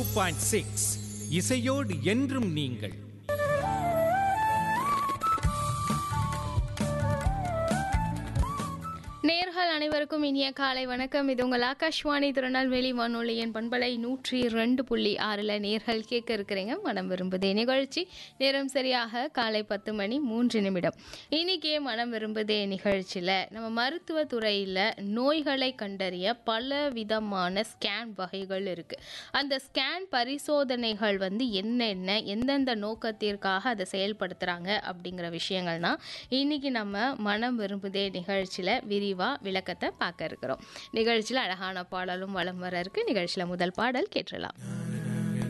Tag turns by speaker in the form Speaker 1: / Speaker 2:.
Speaker 1: point six இசையோடு என்றும் நீங்கள்
Speaker 2: நேர்கள் அனைவருக்கும் இனிய காலை வணக்கம் இது உங்கள் ஆகாஷ்வாணி திருநெல்வேலி வானொலியின் பண்பலை நூற்றி ரெண்டு புள்ளி ஆறில் நேர்கள் கேட்க இருக்கிறீங்க மனம் விரும்புதே நிகழ்ச்சி நேரம் சரியாக காலை பத்து மணி மூன்று நிமிடம் இன்னைக்கே மனம் விரும்புதே நிகழ்ச்சியில் நம்ம மருத்துவ துறையில் நோய்களை கண்டறிய பல விதமான ஸ்கேன் வகைகள் இருக்குது அந்த ஸ்கேன் பரிசோதனைகள் வந்து என்னென்ன எந்தெந்த நோக்கத்திற்காக அதை செயல்படுத்துகிறாங்க அப்படிங்கிற விஷயங்கள்னா இன்னைக்கு நம்ம மனம் விரும்புதே நிகழ்ச்சியில் விரிவாக விளக்கத்தை பார்க்க இருக்கிறோம் நிகழ்ச்சியில் அழகான பாடலும் வளம் வர இருக்கு நிகழ்ச்சியில் முதல் பாடல் கேட்டுடலாம்